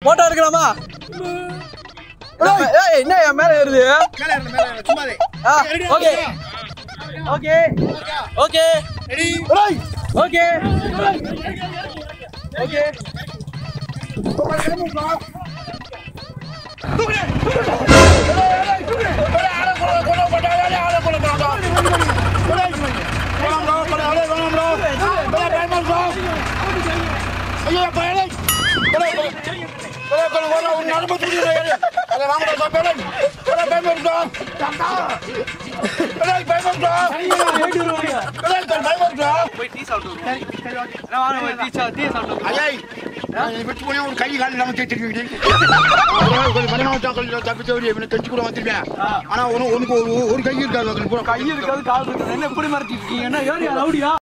Photo எடுக்கலாமா ஏய் என்ன என் மேல ஏறுது மேல ஏறு, மேல ஏறு, சும்மா இரு. ஆ ready, okay ready. Okay okay ready okay okay போய் டீ சாப்பிட்டு நான் வாங்க போய் டீ சாப்பிட்டு டீ சாப்பிட்டு ஒரு கை கால் இல்லாம தேய்ச்சிருக்கீங்க கொஞ்சம் மணிமாவட்டம் கொஞ்சம் தப்பிச்சு ஒரு இவனை கட்சி கூட வந்துருப்பேன் ஆனா உனக்கு உனக்கு ஒரு ஒரு கை இருக்காது அதுக்கு பூரா கை இருக்காது கால் இருக்காது என்ன எப்படி மறைச்சிட்டு இருக்கீங்க என்ன ஏரியா ரவுடியா